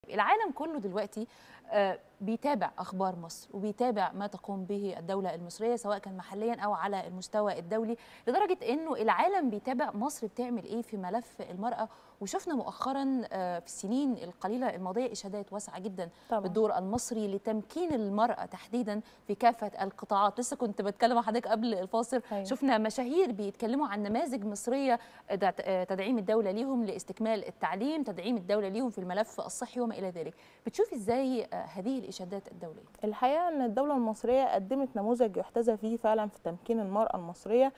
العالم كله دلوقتي آه، بيتابع اخبار مصر وبيتابع ما تقوم به الدوله المصريه سواء كان محليا او على المستوى الدولي لدرجه انه العالم بيتابع مصر بتعمل ايه في ملف المراه وشفنا مؤخرا آه، في السنين القليله الماضيه اشادات واسعه جدا طبعا. بالدور المصري لتمكين المراه تحديدا في كافه القطاعات لسه كنت بتكلم مع حضرتك قبل الفاصل أيوة. شفنا مشاهير بيتكلموا عن نماذج مصريه دع- آه، تدعيم الدوله ليهم لاستكمال التعليم تدعيم الدوله ليهم في الملف الصحي وما الى ذلك بتشوفي ازاي آه، هذه الاشادات الدوليه الحقيقه ان الدوله المصريه قدمت نموذج يحتذى فيه فعلا في تمكين المراه المصريه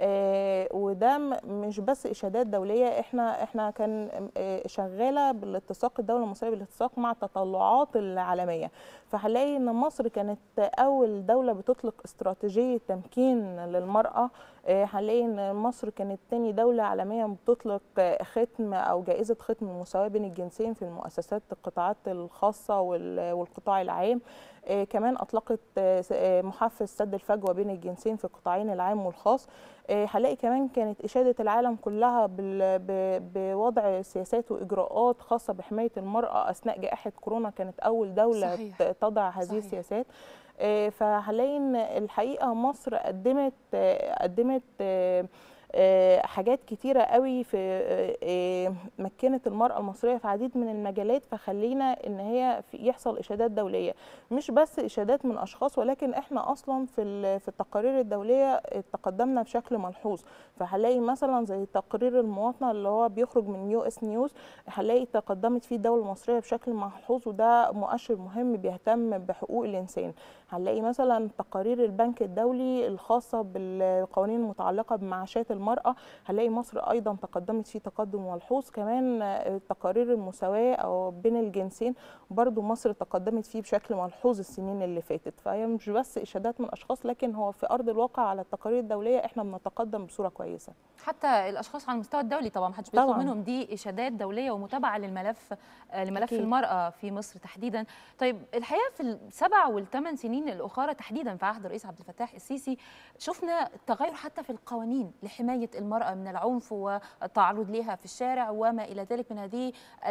آه وده م- مش بس اشادات دوليه احنا احنا كان آه شغاله بالاتساق الدوله المصريه بالاتساق مع التطلعات العالميه فهنلاقي ان مصر كانت اول دوله بتطلق استراتيجيه تمكين للمراه آه هنلاقي ان مصر كانت تاني دوله عالميا بتطلق آه، ختم او جائزه ختم المساواه بين الجنسين في المؤسسات القطاعات الخاصه وال- والقطاع العام آه، كمان اطلقت آه، س- آه، محفز سد الفجوه بين الجنسين في القطاعين العام والخاص آه، هنلاقي كمان كانت اشاده العالم كلها بال- ب- بوضع سياسات واجراءات خاصه بحمايه المراه اثناء جائحه كورونا كانت اول دوله صحيح. ت- تضع هذه صحيح. السياسات آه، فهنلاقي ان الحقيقه مصر قدمت آه، قدمت آه، آه، حاجات كتيرة قوي في آه، آه، مكنت المرأة المصرية في عديد من المجالات فخلينا ان هي في- يحصل اشادات دولية مش بس اشادات من اشخاص ولكن احنا اصلا في ال- في التقارير الدولية تقدمنا بشكل ملحوظ فهنلاقي مثلا زي تقرير المواطنة اللي هو بيخرج من يو اس نيوز هنلاقي تقدمت فيه الدولة المصرية بشكل ملحوظ وده مؤشر مهم بيهتم بحقوق الانسان هنلاقي مثلا تقارير البنك الدولي الخاصة بالقوانين المتعلقة بمعاشات المرأة هنلاقي مصر أيضا تقدمت فيه تقدم ملحوظ كمان آه، تقارير المساواة أو بين الجنسين برضو مصر تقدمت فيه بشكل ملحوظ السنين اللي فاتت فهي مش بس إشادات من أشخاص لكن هو في أرض الواقع على التقارير الدولية إحنا بنتقدم بصورة كويسة حتى الاشخاص على المستوى الدولي طبعا محدش بيطلب طبعاً. منهم دي اشادات دوليه ومتابعه للملف آه، لملف أكيد. المراه في مصر تحديدا طيب الحقيقه في السبع والثمان سنين الاخرى تحديدا في عهد الرئيس عبد الفتاح السيسي شفنا تغير حتى في القوانين لحمايه المراه من العنف والتعرض لها في الشارع وما الى ذلك من هذه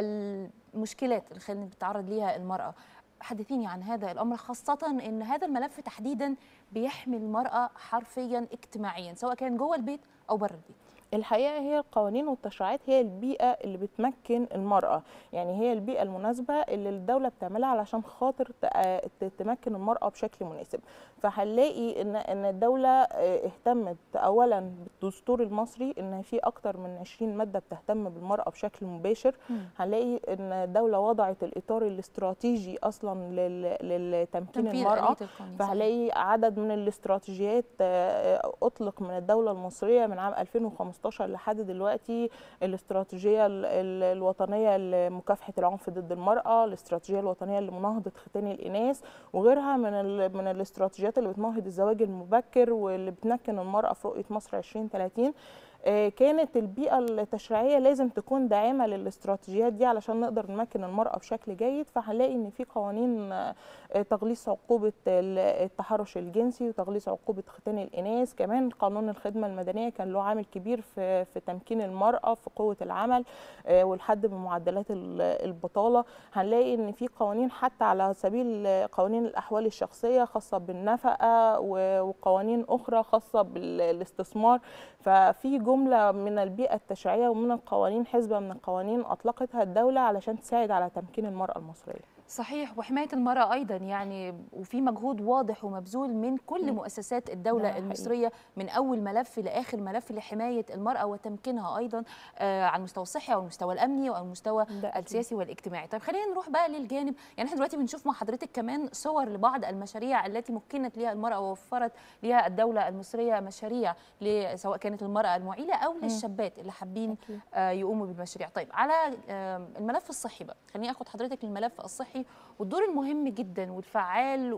المشكلات اللي خلينا بتتعرض لها المراه حدثيني عن هذا الامر خاصه ان هذا الملف تحديدا بيحمي المراه حرفيا اجتماعيا سواء كان جوه البيت او بره البيت الحقيقه هي القوانين والتشريعات هي البيئه اللي بتمكن المراه يعني هي البيئه المناسبه اللي الدوله بتعملها علشان خاطر ت- ت- تمكن المراه بشكل مناسب فهنلاقي ان ان الدوله آه، اهتمت اولا بالدستور المصري ان في اكتر من 20 ماده بتهتم بالمراه بشكل مباشر هنلاقي ان الدوله وضعت الاطار الاستراتيجي اصلا لل- لتمكين تنفيذ المراه آلية القانون، صحيح. فهنلاقي عدد من الاستراتيجيات آه، اطلق من الدوله المصريه من عام 2015 لحد دلوقتي الاستراتيجيه ال- ال- الوطنيه لمكافحه العنف ضد المراه الاستراتيجيه الوطنيه لمناهضه ختان الاناث وغيرها من ال- من الاستراتيجيات اللي بتناهض الزواج المبكر واللي بتمكن المراه في رؤيه مصر 2030 آه، كانت البيئة التشريعية لازم تكون داعمة للاستراتيجيات دي علشان نقدر نمكن المرأة بشكل جيد فهنلاقي ان في قوانين آه، تغليظ عقوبة ال- التحرش الجنسي وتغليظ عقوبة ختان الإناث كمان قانون الخدمة المدنية كان له عامل كبير في في تمكين المرأة في قوة العمل آه، والحد من معدلات ال- البطالة هنلاقي ان في قوانين حتى على سبيل قوانين الأحوال الشخصية خاصة بالنفقة و- وقوانين أخرى خاصة بالاستثمار ففي جملة من البيئة التشريعية ومن القوانين حزبة من القوانين أطلقتها الدولة علشان تساعد على تمكين المرأة المصرية صحيح وحمايه المراه ايضا يعني وفي مجهود واضح ومبذول من كل مم. مؤسسات ده الدوله حقيقي. المصريه من اول ملف لاخر ملف لحمايه المراه وتمكينها ايضا آه، على المستوى الصحي او المستوى الامني او المستوى ده أكيد. السياسي والاجتماعي طيب خلينا نروح بقى للجانب يعني احنا دلوقتي بنشوف مع حضرتك كمان صور لبعض المشاريع التي مكنت لها المراه ووفرت لها الدوله المصريه مشاريع ل- سواء كانت المراه المعيله او للشابات اللي حابين أكيد. آه، يقوموا بالمشاريع طيب على آه، الملف الصحي بقى خليني اخد حضرتك للملف الصحي والدور المهم جدا والفعال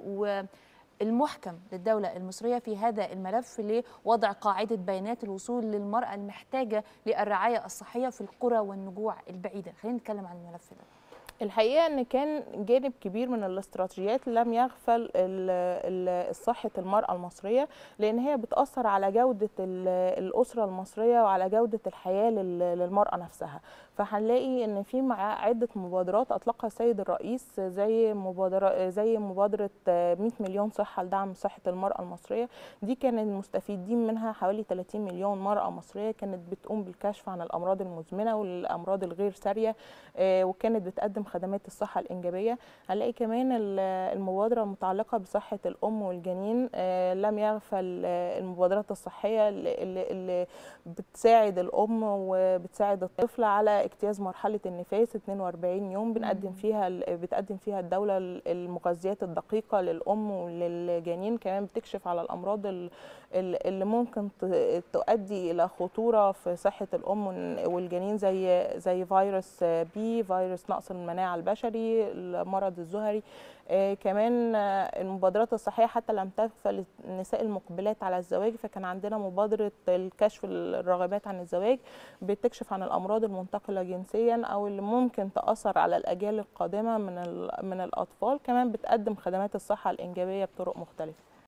والمحكم للدولة المصرية في هذا الملف لوضع قاعدة بيانات الوصول للمرأة المحتاجة للرعاية الصحية في القرى والنجوع البعيدة خلينا نتكلم عن الملف ده الحقيقه ان كان جانب كبير من الاستراتيجيات لم يغفل صحه المراه المصريه لان هي بتاثر على جوده الاسره المصريه وعلى جوده الحياه للمراه نفسها فهنلاقي ان في مع عده مبادرات اطلقها السيد الرئيس زي مبادره زي مبادره 100 مليون صحه لدعم صحه المراه المصريه دي كان المستفيدين منها حوالي 30 مليون مراه مصريه كانت بتقوم بالكشف عن الامراض المزمنه والامراض الغير ساريه وكانت بتقدم خدمات الصحه الانجابيه هنلاقي كمان المبادره المتعلقه بصحه الام والجنين لم يغفل المبادرات الصحيه اللي, اللي بتساعد الام وبتساعد الطفل على اجتياز مرحله النفاس 42 يوم بنقدم فيها بتقدم فيها الدوله المغذيات الدقيقه للام وللجنين كمان بتكشف على الامراض اللي ممكن تؤدي الى خطوره في صحه الام والجنين زي زي فيروس بي فيروس نقص المناعه البشري المرض الزهري آه كمان آه المبادرات الصحيه حتى لم تغفل النساء المقبلات على الزواج فكان عندنا مبادره الكشف الراغبات عن الزواج بتكشف عن الامراض المنتقله جنسيا او اللي ممكن تاثر على الاجيال القادمه من من الاطفال كمان بتقدم خدمات الصحه الانجابيه بطرق مختلفه